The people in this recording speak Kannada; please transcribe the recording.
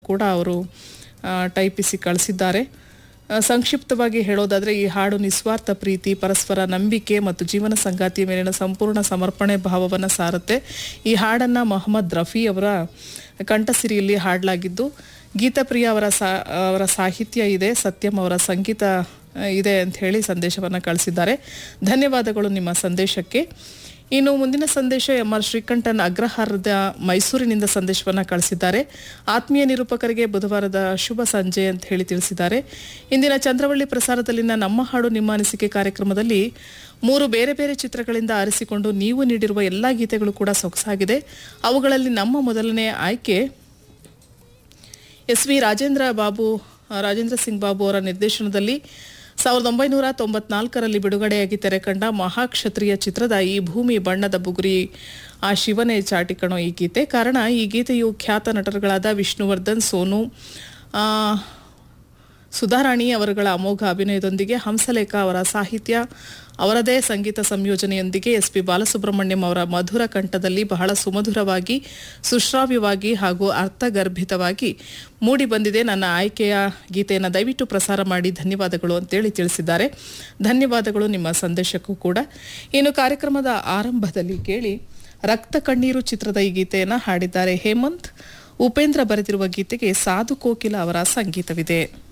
ಕೂಡ ಅವರು ಆ, ಟೈಪಿಸಿ ಕಳಿಸಿದ್ದಾರೆ ಆ, ಸಂಕ್ಷಿಪ್ತವಾಗಿ ಹೇಳೋದಾದರೆ ಈ ಹಾಡು ನಿಸ್ವಾರ್ಥ ಪ್ರೀತಿ ಪರಸ್ಪರ ನಂಬಿಕೆ ಮತ್ತು ಜೀವನ ಸಂಗಾತಿಯ ಮೇಲಿನ ಸಂಪೂರ್ಣ ಸಮರ್ಪಣೆ ಭಾವವನ್ನು ಸಾರುತ್ತೆ ಈ ಹಾಡನ್ನು ಮೊಹಮ್ಮದ್ ರಫಿ ಅವರ ಕಂಠಸಿರಿಯಲ್ಲಿ ಹಾಡಲಾಗಿದ್ದು ಗೀತಪ್ರಿಯ ಅವರ ಸಾ ಅವರ ಸಾಹಿತ್ಯ ಇದೆ ಸತ್ಯಂ ಅವರ ಸಂಗೀತ ಆ, ಇದೆ ಅಂತ ಹೇಳಿ ಸಂದೇಶವನ್ನು ಕಳಿಸಿದ್ದಾರೆ ಧನ್ಯವಾದಗಳು ನಿಮ್ಮ ಸಂದೇಶಕ್ಕೆ ಇನ್ನು ಮುಂದಿನ ಸಂದೇಶ ಎಂ ಆರ್ ಶ್ರೀಕಂಠನ್ ಅಗ್ರಹಾರದ ಮೈಸೂರಿನಿಂದ ಸಂದೇಶವನ್ನು ಕಳಿಸಿದ್ದಾರೆ ಆತ್ಮೀಯ ನಿರೂಪಕರಿಗೆ ಬುಧವಾರದ ಶುಭ ಸಂಜೆ ಅಂತ ಹೇಳಿ ತಿಳಿಸಿದ್ದಾರೆ ಇಂದಿನ ಚಂದ್ರವಳ್ಳಿ ಪ್ರಸಾರದಲ್ಲಿನ ನಮ್ಮ ಹಾಡು ನಿಮ್ಮ ಅನಿಸಿಕೆ ಕಾರ್ಯಕ್ರಮದಲ್ಲಿ ಮೂರು ಬೇರೆ ಬೇರೆ ಚಿತ್ರಗಳಿಂದ ಆರಿಸಿಕೊಂಡು ನೀವು ನೀಡಿರುವ ಎಲ್ಲ ಗೀತೆಗಳು ಕೂಡ ಸೊಗಸಾಗಿದೆ ಅವುಗಳಲ್ಲಿ ನಮ್ಮ ಮೊದಲನೇ ಆಯ್ಕೆ ಎಸ್ ವಿ ರಾಜೇಂದ್ರ ಬಾಬು ರಾಜೇಂದ್ರ ಸಿಂಗ್ ಬಾಬು ಅವರ ನಿರ್ದೇಶನದಲ್ಲಿ ಸಾವಿರದ ಒಂಬೈನೂರ ತೊಂಬತ್ನಾಲ್ಕರಲ್ಲಿ ಬಿಡುಗಡೆಯಾಗಿ ತೆರೆಕಂಡ ಮಹಾಕ್ಷತ್ರಿಯ ಚಿತ್ರದ ಈ ಭೂಮಿ ಬಣ್ಣದ ಬುಗುರಿ ಆ ಶಿವನೇ ಚಾಟಿಕಣೋ ಈ ಗೀತೆ ಕಾರಣ ಈ ಗೀತೆಯು ಖ್ಯಾತ ನಟರುಗಳಾದ ವಿಷ್ಣುವರ್ಧನ್ ಸೋನು ಆ, ಸುಧಾರಾಣಿ ಅವರುಗಳ ಅಮೋಘ ಅಭಿನಯದೊಂದಿಗೆ ಹಂಸಲೇಖ ಅವರ ಸಾಹಿತ್ಯ ಅವರದೇ ಸಂಗೀತ ಸಂಯೋಜನೆಯೊಂದಿಗೆ ಎಸ್ ಪಿ ಬಾಲಸುಬ್ರಹ್ಮಣ್ಯಂ ಅವರ ಮಧುರ ಕಂಠದಲ್ಲಿ ಬಹಳ ಸುಮಧುರವಾಗಿ ಸುಶ್ರಾವ್ಯವಾಗಿ ಹಾಗೂ ಅರ್ಥಗರ್ಭಿತವಾಗಿ ಮೂಡಿ ಬಂದಿದೆ ನನ್ನ ಆಯ್ಕೆಯ ಗೀತೆಯನ್ನು ದಯವಿಟ್ಟು ಪ್ರಸಾರ ಮಾಡಿ ಧನ್ಯವಾದಗಳು ಅಂತೇಳಿ ತಿಳಿಸಿದ್ದಾರೆ ಧನ್ಯವಾದಗಳು ನಿಮ್ಮ ಸಂದೇಶಕ್ಕೂ ಕೂಡ ಇನ್ನು ಕಾರ್ಯಕ್ರಮದ ಆರಂಭದಲ್ಲಿ ಕೇಳಿ ರಕ್ತ ಕಣ್ಣೀರು ಚಿತ್ರದ ಈ ಗೀತೆಯನ್ನು ಹಾಡಿದ್ದಾರೆ ಹೇಮಂತ್ ಉಪೇಂದ್ರ ಬರೆದಿರುವ ಗೀತೆಗೆ ಸಾಧು ಕೋಕಿಲ ಅವರ ಸಂಗೀತವಿದೆ